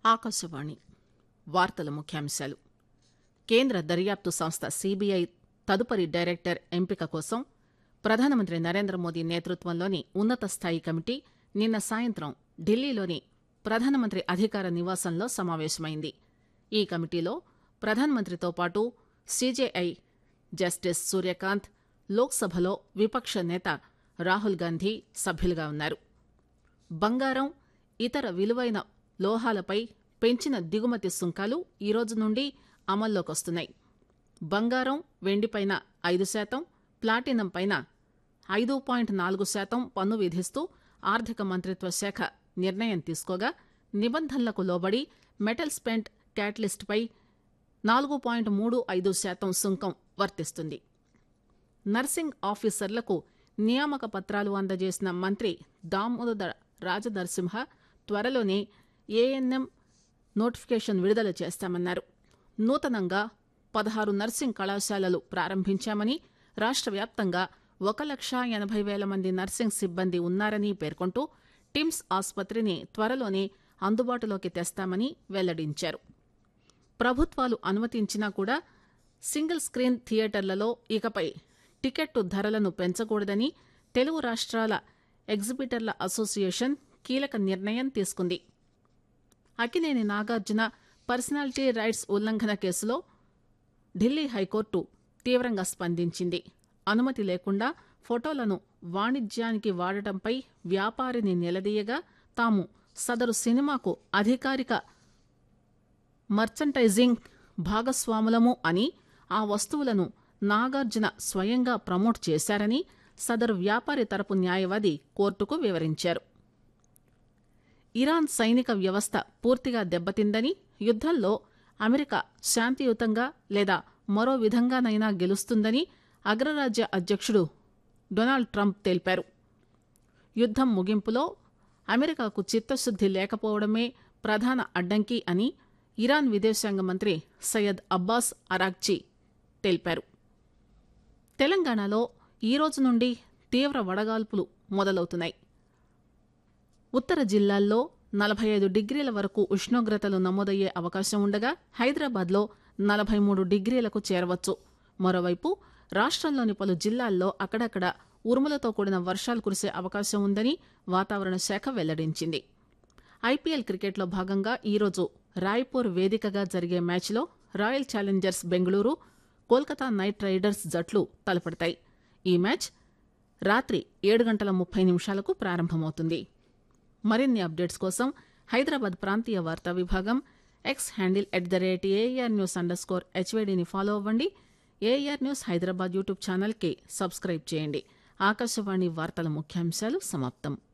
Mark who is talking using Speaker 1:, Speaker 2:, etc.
Speaker 1: ఆకాశవాణి వార్తల ముఖ్యాంశాలు కేంద్ర దర్యాప్తు సంస్థ సీబీఐ తదుపరి డైరెక్టర్ ఎంపిక కోసం ప్రధానమంత్రి నరేంద్ర మోదీ నేతృత్వంలోని ఉన్నత స్థాయి కమిటీ నిన్న సాయంత్రం ఢిల్లీలోని ప్రధానమంత్రి అధికార నివాసంలో సమావేశమైంది ఈ కమిటీలో ప్రధానమంత్రితో పాటు సీజేఐ జస్టిస్ సూర్యకాంత్ లోక్సభలో విపక్ష నేత రాహుల్ గాంధీ సభ్యులుగా ఉన్నారు బంగారం ఇతర విలువైన లోహాలపై పెంచిన దిగుమతి సుంకాలు ఈ రోజు నుండి అమల్లోకొస్తున్నాయి బంగారం వెండిపైన ఐదు శాతం ప్లాటినం పైన ఐదు పాయింట్ నాలుగు శాతం పన్ను విధిస్తూ ఆర్థిక మంత్రిత్వ శాఖ నిర్ణయం తీసుకోగా నిబంధనలకు లోబడి మెటల్ స్పెంట్ క్యాటలిస్ట్ పై నాలుగు పాయింట్ మూడు ఐదు శాతం సుంకం వర్తిస్తుంది నర్సింగ్ ఆఫీసర్లకు నియామక పత్రాలు అందజేసిన మంత్రి దామోదర రాజనరసింహ త్వరలోనే ఏఎన్ఎం నోటిఫికేషన్ విడుదల చేస్తామన్నారు నూతనంగా పదహారు నర్సింగ్ కళాశాలలు ప్రారంభించామని రాష్ట వ్యాప్తంగా ఒక లక్ష ఎనభై వేల మంది నర్సింగ్ సిబ్బంది ఉన్నారని పేర్కొంటూ టిమ్స్ ఆసుపత్రిని త్వరలోనే అందుబాటులోకి తెస్తామని వెల్లడించారు ప్రభుత్వాలు అనుమతించినా కూడా సింగిల్ స్క్రీన్ థియేటర్లలో ఇకపై టికెట్టు ధరలను పెంచకూడదని తెలుగు రాష్ట్రాల ఎగ్జిబిటర్ల అసోసియేషన్ కీలక నిర్ణయం తీసుకుంది అకినేని నాగార్జున పర్సనాలిటీ రైట్స్ ఉల్లంఘన కేసులో ఢిల్లీ హైకోర్టు తీవ్రంగా స్పందించింది అనుమతి లేకుండా ఫోటోలను వాణిజ్యానికి వాడటంపై వ్యాపారిని నిలదీయగా తాము సదరు సినిమాకు అధికారిక మర్చంటైజింగ్ భాగస్వాములము అని ఆ వస్తువులను నాగార్జున స్వయంగా ప్రమోట్ చేశారని సదరు వ్యాపారి తరపు న్యాయవాది కోర్టుకు వివరించారు ఇరాన్ సైనిక వ్యవస్థ పూర్తిగా దెబ్బతిందని యుద్దంలో అమెరికా శాంతియుతంగా లేదా మరో విధంగానైనా గెలుస్తుందని అగ్రరాజ్య అధ్యక్షుడు డొనాల్డ్ ట్రంప్ తెలిపారు యుద్దం ముగింపులో అమెరికాకు చిత్తశుద్ది లేకపోవడమే ప్రధాన అడ్డంకి అని ఇరాన్ విదేశాంగ మంత్రి సయ్యద్ అబ్బాస్ అరాక్చి తెలిపారు తెలంగాణలో ఈ రోజు నుండి తీవ్ర వడగాల్పులు మొదలవుతున్నాయి ఉత్తర జిల్లాల్లో నలభై ఐదు డిగ్రీల వరకు ఉష్ణోగ్రతలు నమోదయ్యే అవకాశం ఉండగా హైదరాబాద్లో నలభై మూడు డిగ్రీలకు చేరవచ్చు మరోవైపు రాష్టంలోని పలు జిల్లాల్లో అక్కడక్కడ ఉరుములతో కూడిన వర్షాలు కురిసే అవకాశం ఉందని వాతావరణ శాఖ వెల్లడించింది ఐపీఎల్ క్రికెట్లో భాగంగా ఈరోజు రాయ్పూర్ వేదికగా జరిగే మ్యాచ్లో royal challengers Bengaluru Kolkata knight riders జట్లు తలపడతాయి ఈ మ్యాచ్ రాత్రి ఏడు గంటల ముప్పై నిమిషాలకు ప్రారంభమవుతుంది మరిన్ని అప్డేట్స్ కోసం హైదరాబాద్ ప్రాంతీయ వార్తా విభాగం X handle at the rate air news under score హెచ్వేడిని ఫాలో అవ్వండి ఏఆర్ న్యూస్ హైదరాబాద్ యూట్యూబ్ ఛానల్కి సబ్స్క్రైబ్ చేయండి ఆకాశవాణి వార్తల ముఖ్యాంశాలు సమాప్తం